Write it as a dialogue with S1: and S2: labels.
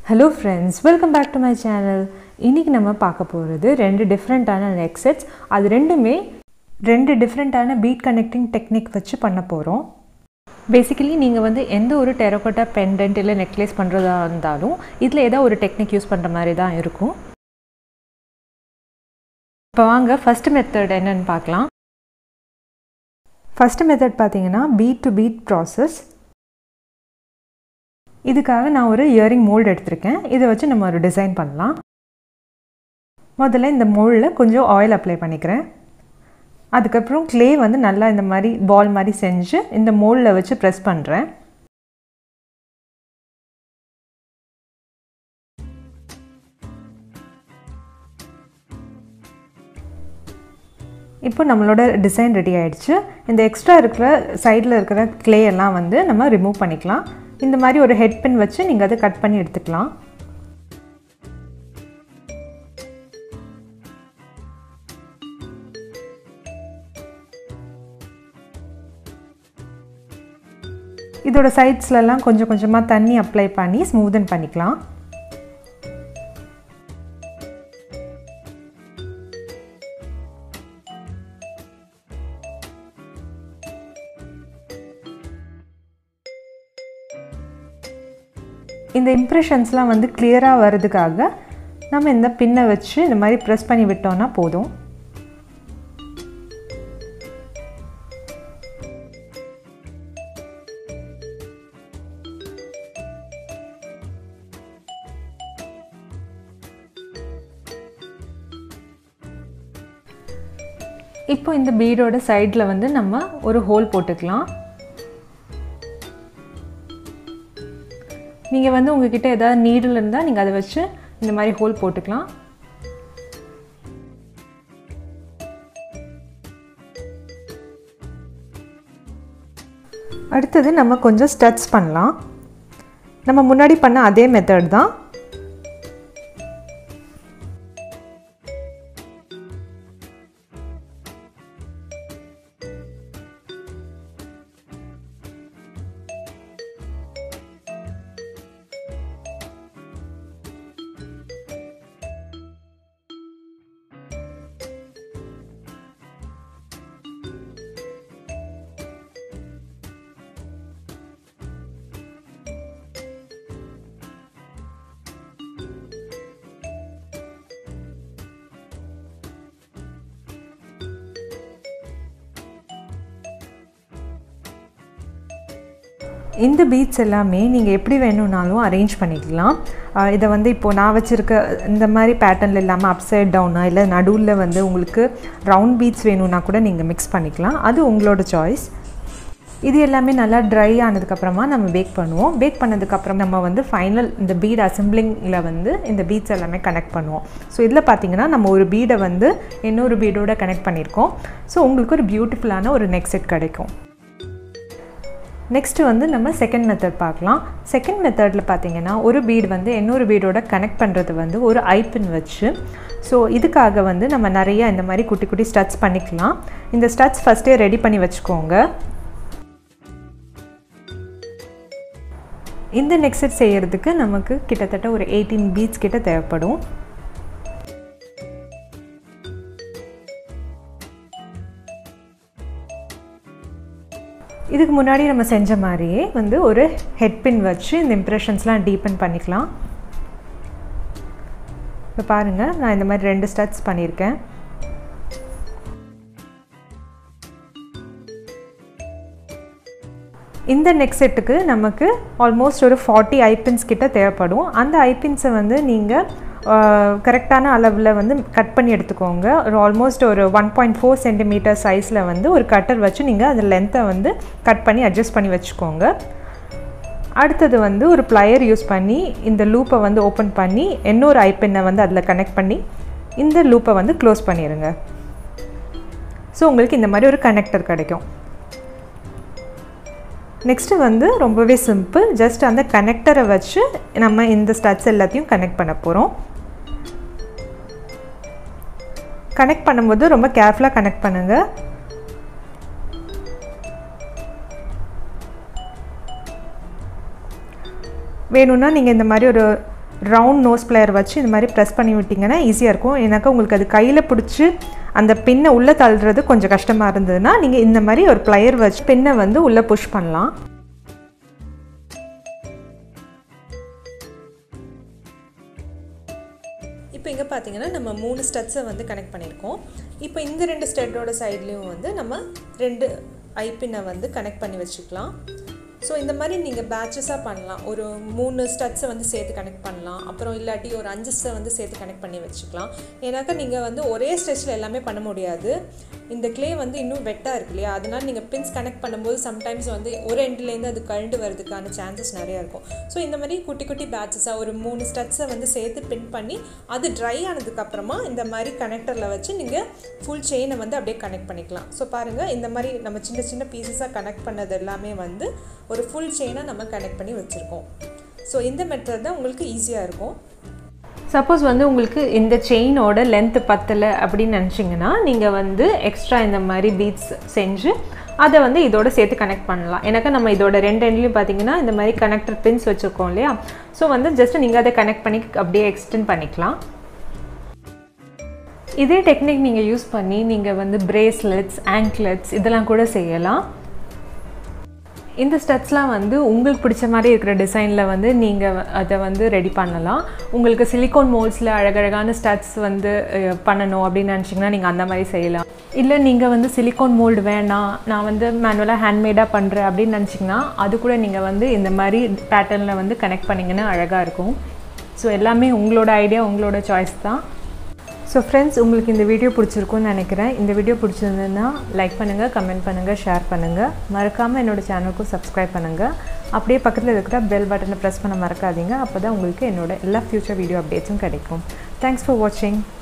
S1: hello friends welcome back to my channel இன்றைக்கி நம்ம பார்க்க போகிறது ரெண்டு டிஃப்ரெண்ட்டான நெக் செட்ஸ் அது ரெண்டுமே ரெண்டு டிஃப்ரெண்ட்டான பீட் கனெக்டிங் டெக்னிக் வச்சு பண்ண போகிறோம் பேசிக்கலி நீங்கள் வந்து எந்த ஒரு டெரக்கோட்டா பெண்டன்ட் இல்லை நெக்லஸ் பண்ணுறதா இருந்தாலும் இதில் ஏதோ ஒரு டெக்னிக் யூஸ் பண்ணுற மாதிரி தான் இருக்கும் இப்போ வாங்க ஃபஸ்ட்டு மெத்தட் என்னன்னு பார்க்கலாம் ஃபஸ்ட்டு மெத்தட் பார்த்தீங்கன்னா பீட் டு பீட் ப்ராசஸ் இதுக்காக நான் ஒரு இயரிங் மோல்டு எடுத்திருக்கேன் இதை வச்சு நம்ம ஒரு டிசைன் பண்ணலாம் முதல்ல இந்த மோல்டில் கொஞ்சம் ஆயில் அப்ளை பண்ணிக்கிறேன் அதுக்கப்புறம் க்ளே வந்து நல்லா இந்த மாதிரி பால் மாதிரி செஞ்சு இந்த மோல்டில் வச்சு ப்ரெஸ் பண்ணுறேன் இப்போ நம்மளோட டிசைன் ரெடி ஆகிடுச்சு இந்த எக்ஸ்ட்ரா இருக்கிற சைடில் இருக்கிற க்ளே எல்லாம் வந்து நம்ம ரிமூவ் பண்ணிக்கலாம் இந்த மாதிரி ஒரு ஹெட் பின் வச்சு நீங்கள் அதை கட் பண்ணி எடுத்துக்கலாம் இதோட சைட்ஸ்லலாம் கொஞ்சம் கொஞ்சமாக தண்ணி அப்ளை பண்ணி ஸ்மூதன் பண்ணிக்கலாம் இந்த இம்ப்ரெஷன்ஸ்லாம் வந்து கிளியராக வர்றதுக்காக நம்ம இந்த பின்னை வச்சு இந்த மாதிரி ப்ரெஸ் பண்ணி விட்டோம்னா போதும் இப்போ இந்த பீடோட சைடில் வந்து நம்ம ஒரு ஹோல் போட்டுக்கலாம் நீங்கள் வந்து உங்ககிட்ட ஏதாவது நீடில் இருந்தால் நீங்கள் அதை வச்சு இந்த மாதிரி ஹோல் போட்டுக்கலாம் அடுத்தது நம்ம கொஞ்சம் ஸ்டட்ஸ் பண்ணலாம் நம்ம முன்னாடி பண்ண அதே மெத்தட் தான் இந்த பீட்ஸ் எல்லாமே நீங்கள் எப்படி வேணும்னாலும் அரேஞ்ச் பண்ணிக்கலாம் இதை வந்து இப்போது நான் வச்சுருக்க இந்த மாதிரி பேட்டர்னில் இல்லாமல் அப்சைட் டவுனாக இல்லை நடுவில் வந்து உங்களுக்கு ரவுண்ட் பீட்ஸ் வேணும்னா கூட நீங்கள் மிக்ஸ் பண்ணிக்கலாம் அது உங்களோட சாய்ஸ் இது எல்லாமே நல்லா ட்ரை ஆனதுக்கப்புறமா நம்ம பேக் பண்ணுவோம் பேக் பண்ணதுக்கப்புறம் நம்ம வந்து ஃபைனல் இந்த பீட் அசம்பிளிங்கில் வந்து இந்த பீட்ஸ் எல்லாமே கனெக்ட் பண்ணுவோம் ஸோ இதில் பார்த்தீங்கன்னா நம்ம ஒரு பீடை வந்து இன்னொரு பீடோட கனெக்ட் பண்ணியிருக்கோம் ஸோ உங்களுக்கு ஒரு பியூட்டிஃபுல்லான ஒரு நெக் செட் கிடைக்கும் நெக்ஸ்ட்டு வந்து நம்ம செகண்ட் மெத்தட் பார்க்கலாம் செகண்ட் மெத்தடில் பார்த்தீங்கன்னா ஒரு பீடு வந்து இன்னொரு பீடோட கனெக்ட் பண்ணுறது வந்து ஒரு ஐப்பின் வச்சு ஸோ இதுக்காக வந்து நம்ம நிறைய இந்த மாதிரி குட்டி குட்டி ஸ்டட்ஸ் பண்ணிக்கலாம் இந்த ஸ்டட்ஸ் ஃபஸ்ட்டே ரெடி பண்ணி வச்சுக்கோங்க இந்த நெக் செட் செய்கிறதுக்கு நமக்கு கிட்டத்தட்ட ஒரு எயிட்டீன் பீட்ஸ் கிட்ட தேவைப்படும் இதுக்கு முன்னாடி நம்ம செஞ்ச மாதிரியே வந்து ஒரு ஹெட் பின் வச்சு இந்த இம்ப்ரெஷன்ஸ்லாம் டீப்பன் பண்ணிக்கலாம் இப்போ பாருங்கள் நான் இந்த மாதிரி ரெண்டு ஸ்டட்ஸ் பண்ணியிருக்கேன் இந்த நெக் செட்டுக்கு நமக்கு ஆல்மோஸ்ட் ஒரு ஃபார்ட்டி ஐபின்ஸ் கிட்ட தேவைப்படும் அந்த ஐபின்ஸை வந்து நீங்கள் கரெக்டான அளவில் வந்து கட் பண்ணி எடுத்துக்கோங்க ஒரு ஆல்மோஸ்ட் ஒரு ஒன் பாயிண்ட் ஃபோர் சென்டிமீட்டர் சைஸில் வந்து ஒரு கட்டர் வச்சு நீங்கள் அந்த லென்த்தை வந்து கட் பண்ணி அட்ஜஸ்ட் பண்ணி வச்சுக்கோங்க அடுத்தது வந்து ஒரு ப்ளையர் யூஸ் பண்ணி இந்த லூப்பை வந்து ஓப்பன் பண்ணி இன்னொரு ஐப்பெண்ணை வந்து அதில் கனெக்ட் பண்ணி இந்த லூப்பை வந்து க்ளோஸ் பண்ணிடுங்க ஸோ உங்களுக்கு இந்த மாதிரி ஒரு கனெக்டர் கிடைக்கும் நெக்ஸ்ட்டு வந்து ரொம்பவே சிம்பிள் ஜஸ்ட் அந்த கனெக்டரை வச்சு நம்ம இந்த ஸ்டட்ஸ் எல்லாத்தையும் கனெக்ட் பண்ண போகிறோம் கனெக்ட் பண்ணும்போது ரொம்ப கேர்ஃபுல்லாக கனெக்ட் பண்ணுங்கள் வேணும்னா நீங்கள் இந்த மாதிரி ஒரு ரவுண்ட் நோஸ் பிளேயர் வச்சு இந்த மாதிரி ப்ரெஸ் பண்ணி விட்டிங்கன்னா ஈஸியாக இருக்கும் எனக்கு உங்களுக்கு அது கையில் பிடிச்சி அந்த பின்னை உள்ளே தள்ளுறது கொஞ்சம் கஷ்டமாக இருந்ததுன்னா நீங்கள் இந்த மாதிரி ஒரு பிளேயர் வச்சு பின்னை வந்து உள்ளே புஷ் பண்ணலாம் இப்போ இங்கே பார்த்தீங்கன்னா நம்ம மூணு ஸ்டட்ஸை வந்து கனெக்ட் பண்ணியிருக்கோம் இப்போ இந்த ரெண்டு ஸ்டட்டோட சைட்லேயும் வந்து நம்ம ரெண்டு ஐப்பினை வந்து கனெக்ட் பண்ணி வச்சுக்கலாம் ஸோ இந்த மாதிரி நீங்கள் பேட்சஸாக பண்ணலாம் ஒரு மூணு ஸ்டட்ஸை வந்து சேர்த்து கனெக்ட் பண்ணலாம் அப்புறம் இல்லாட்டி ஒரு அஞ்சு ஸ்டை வந்து சேர்த்து கனெக்ட் பண்ணி வச்சுக்கலாம் ஏன்னாக்கா நீங்கள் வந்து ஒரே ஸ்டெச்சில் எல்லாமே பண்ண முடியாது இந்த க்ளே வந்து இன்னும் வெட்டாக இருக்கு இல்லையா அதனால் நீங்கள் பின்ஸ் கனெக்ட் பண்ணும்போது சம்டைம்ஸ் வந்து ஒரு எண்ட்லேருந்து அது கழண்டு வரதுக்கான சான்சஸ் நிறையா இருக்கும் ஸோ இந்த மாதிரி குட்டி குட்டி பேட்சஸாக ஒரு மூணு ஸ்டட்ஸை வந்து சேர்த்து பின் பண்ணி அது ட்ரை ஆனதுக்கப்புறமா இந்த மாதிரி கனெக்டரில் வச்சு நீங்கள் ஃபுல் செயினை வந்து அப்படியே கனெக்ட் பண்ணிக்கலாம் ஸோ பாருங்கள் இந்த மாதிரி நம்ம சின்ன சின்ன பீசஸாக கனெக்ட் பண்ணது எல்லாமே வந்து ஒரு ஃபுல் செயினை நம்ம கனெக்ட் பண்ணி வச்சுருக்கோம் ஸோ இந்த மெத்தட் தான் உங்களுக்கு ஈஸியாக இருக்கும் சப்போஸ் வந்து உங்களுக்கு இந்த செயினோட லென்த்து பத்தலை அப்படின்னு நினச்சிங்கன்னா நீங்கள் வந்து எக்ஸ்ட்ரா இந்த மாதிரி பீட்ஸ் செஞ்சு அதை வந்து இதோட சேர்த்து கனெக்ட் பண்ணலாம் எனக்கு நம்ம இதோட ரெண்டு எண்ட்லையும் பார்த்தீங்கன்னா இந்த மாதிரி கனெக்டர் பின்ஸ் வச்சுருக்கோம் இல்லையா ஸோ வந்து ஜஸ்ட் நீங்கள் அதை கனெக்ட் பண்ணி அப்படியே எக்ஸ்டெண்ட் பண்ணிக்கலாம் இதே டெக்னிக் நீங்கள் யூஸ் பண்ணி நீங்கள் வந்து பிரேஸ்லெட்ஸ் ஆங்க்லெட்ஸ் இதெல்லாம் கூட செய்யலாம் இந்த ஸ்டெப்ஸ்லாம் வந்து உங்களுக்கு பிடிச்ச மாதிரி இருக்கிற டிசைனில் வந்து நீங்கள் அதை வந்து ரெடி பண்ணலாம் உங்களுக்கு சிலிக்கான் மோல்ஸில் அழகழகான ஸ்டட்ஸ் வந்து பண்ணணும் அப்படின்னு நினச்சிங்கன்னா நீங்கள் அந்த மாதிரி செய்யலாம் இல்லை நீங்கள் வந்து சிலிக்கான் மோல்டு வேணாம் நான் வந்து மேனுவலாக ஹேண்ட்மேடாக பண்ணுறேன் அப்படின்னு நினச்சிங்கன்னா அது கூட நீங்கள் வந்து இந்த மாதிரி பேட்டர்னில் வந்து கனெக்ட் பண்ணிங்கன்னா அழகாக இருக்கும் ஸோ எல்லாமே உங்களோட ஐடியா உங்களோட சாய்ஸ் தான் ஸோ ஃப்ரெண்ட்ஸ் உங்களுக்கு இந்த வீடியோ பிடிச்சிருக்கும்னு நினைக்கிறேன் இந்த வீடியோ பிடிச்சிருந்ததுன்னா லைக் பண்ணுங்கள் கமெண்ட் பண்ணுங்கள் ஷேர் பண்ணுங்கள் மறக்காமல் என்னோடய சேனலுக்கும் சப்ஸ்கிரைப் பண்ணுங்கள் அப்படியே பக்கத்தில் இருக்கிற பெல் பட்டனை ப்ரெஸ் பண்ண மறக்காதீங்க அப்போ தான் உங்களுக்கு என்னோட எல்லா ஃப்யூச்சர் வீடியோ அப்டேட்ஸும் கிடைக்கும் தேங்க்ஸ் ஃபார் வாட்சிங்